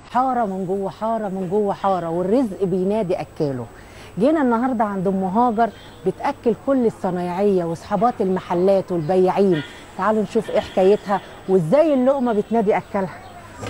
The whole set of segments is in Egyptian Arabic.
حاره من جوه حاره من جوه حاره والرزق بينادي اكله جينا النهارده عند ام هاجر بتاكل كل الصنايعيه واصحابات المحلات والبياعين تعالوا نشوف ايه حكايتها وازاي اللقمه بتنادي اكلها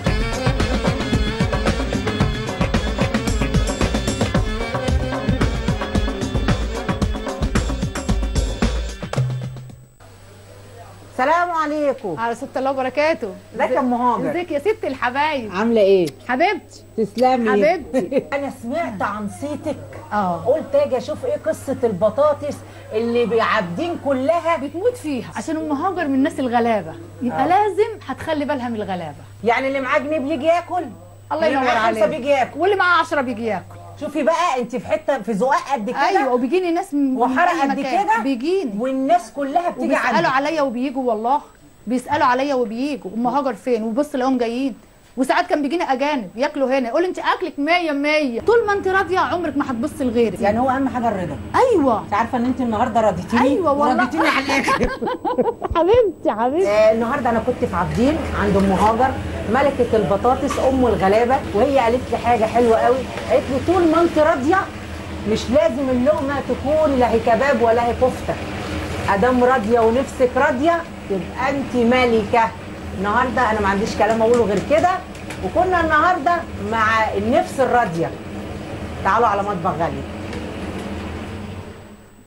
سلام عليكم على ست الله وبركاته ازيك يا ام هاجر ازيك يا ست الحبايب عامله ايه حبيبتي تسلمي حبيبتي. انا سمعت عن صيتك اه قلت اجي اشوف ايه قصه البطاطس اللي بيعبدين كلها بتموت فيها عشان ام هاجر من الناس الغلابه يبقى آه. لازم هتخلي بالها من الغلابه يعني اللي معاه جنيه بيجي ياكل الله اللي ينور معاه خمسة عليك بيجي ياكل واللي معاه 10 بيجي ياكل شوفي بقى انت في حته في زقاق قد كده ايوه وبيجيني ناس من من وحرق أي قد مكان. كده بيجيني والناس كلها بتيجي وبيسالوا عندك عليا وبييجوا والله بيسالوا عليا وبييجوا ام هاجر فين وبص الاقيهم جايين وساعات كان بيجينا اجانب ياكلوا هنا يقول انت اكلك 100 100 طول ما انت راضيه عمرك ما هتبصي لغيرك يعني هو اهم حاجه الرضا ايوه انت عارفه ان انت النهارده رضيتيني أيوة والله. رضيتيني على الاخر حبيبتي حبيبتي آه، النهارده انا كنت في عابدين عند ام هاجر ملكه البطاطس ام الغلابه وهي قالت لي حاجه حلوه قوي قالت لي طول ما انت راضيه مش لازم اللقمه تكون لا هي كباب ولا هي كفته ادام راضيه ونفسك راضيه يبقى انت ملكه النهارده انا ما عنديش كلام اقوله غير كده وكنا النهارده مع النفس الراضيه تعالوا على مطبخ غالي